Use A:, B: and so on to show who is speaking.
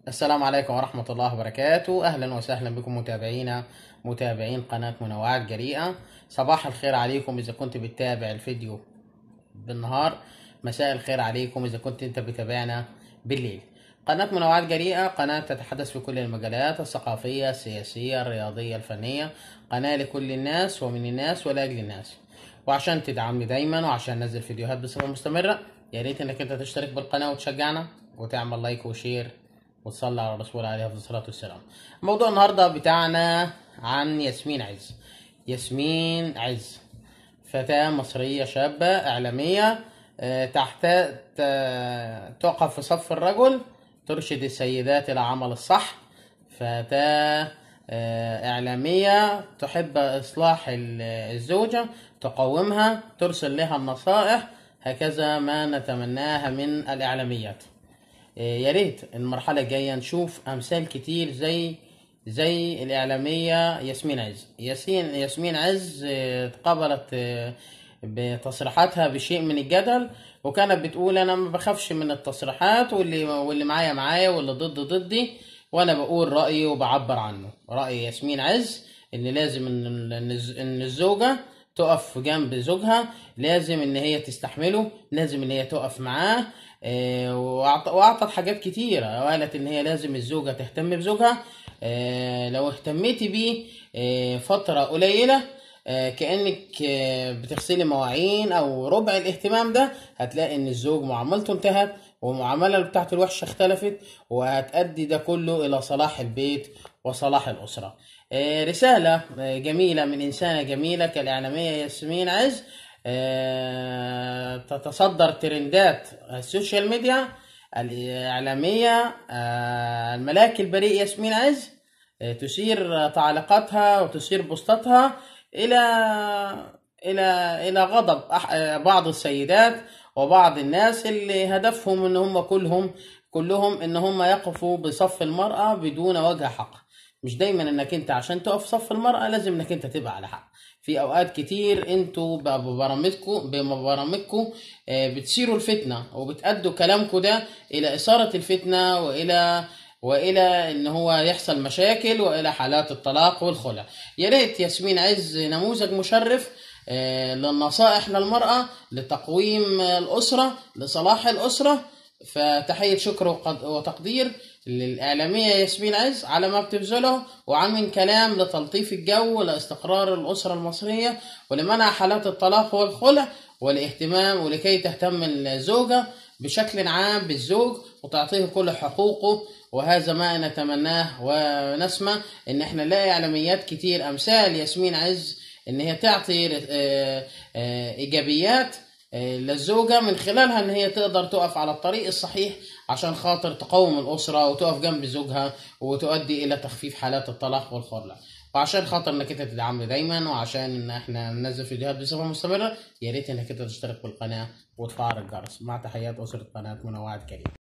A: السلام عليكم ورحمة الله وبركاته أهلا وسهلا بكم متابعينا متابعين قناة منوعات جريئة صباح الخير عليكم إذا كنت بتتابع الفيديو بالنهار مساء الخير عليكم إذا كنت أنت بتابعنا بالليل قناة منوعات جريئة قناة تتحدث في كل المجالات الثقافية السياسية الرياضية الفنية قناة لكل الناس ومن الناس ولأجل الناس وعشان تدعمني دايما وعشان ننزل فيديوهات بصفة مستمرة يا ريت انك انت تشترك بالقناة وتشجعنا وتعمل لايك وشير وتصلي على الرسول عليه افضل الصلاة والسلام. موضوع النهارده بتاعنا عن ياسمين عز. ياسمين عز فتاة مصرية شابة إعلامية آه، تحت ت- تقف في صف الرجل ترشد السيدات إلى عمل الصح فتاة آه، إعلامية تحب إصلاح ال- الزوجة تقومها ترسل لها النصائح هكذا ما نتمناها من الإعلاميات آه، يا ريت المرحلة الجاية نشوف أمثال كتير زي زي الإعلامية ياسمين عز ياسين ياسمين عز آه، قبلت آه، بتصريحاتها بشيء من الجدل وكانت بتقول أنا ما بخافش من التصريحات واللي واللي معايا معايا واللي ضد ضدي وأنا بقول رأيي وبعبر عنه رأي ياسمين عز إن لازم إن إن الز- إن الزوجة تقف جنب زوجها لازم ان هي تستحمله لازم ان هي تقف معاه آه، وأعط- واعطت حاجات كتيره وقالت ان هي لازم الزوجه تهتم بزوجها آه، لو اهتميتي بيه آه، فتره قليله آه، كانك آه، بتغسلي مواعين او ربع الاهتمام ده هتلاقي ان الزوج معاملته انتهت والمعامله بتاعته الوحشه اختلفت وهتأدي ده كله الى صلاح البيت وصلاح الاسره آه، رساله آه، جميله من انسانه جميله كالاعلاميه ياسمين عز آه، تتصدر ترندات السوشيال ميديا الإعلامية آه، الملاك البريء ياسمين عز آه، تثير تعليقاتها وتثير بوستاتها إلى إلى إلى غضب أح- آه، بعض السيدات وبعض الناس اللي هدفهم إن هم كلهم كلهم إن هم يقفوا بصف المرأة بدون وجه حق مش دايما انك انت عشان تقف في صف المرأة لازم انك انت تبقى على حق في اوقات كتير انتوا ب- ببرامجكم ببرامجكم آه، بتثيروا الفتنة وبتأدوا كلامكم ده الى اثارة الفتنة والى والى ان هو يحصل مشاكل والى حالات الطلاق والخلع يا ريت ياسمين عز نموذج مشرف آه، للنصائح للمرأة لتقويم الأسرة لصلاح الأسرة فتحية شكر وقد- وتقدير للإعلامية ياسمين عز على ما بتبذله وعن من كلام لتلطيف الجو لاستقرار الأسرة المصرية ولمنع حالات الطلاق والخلع والاهتمام ولكي تهتم الزوجة بشكل عام بالزوج وتعطيه كل حقوقه وهذا ما نتمناه ونسمع ان احنا نلاقي اعلاميات كتير امثال ياسمين عز ان هي تعطي آه، آه، ايجابيات آه، للزوجة من خلالها ان هي تقدر تقف على الطريق الصحيح عشان خاطر تقوم الأسرة وتقف جنب زوجها وتؤدي إلى تخفيف حالات الطلاق والخلع وعشان خاطر انك انت تدعمني دايما وعشان ان احنا ننزل فيديوهات بصفة مستمرة يا ريت انك انت تشترك بالقناة وتفعل الجرس مع تحيات أسرة قناة منوعات كريم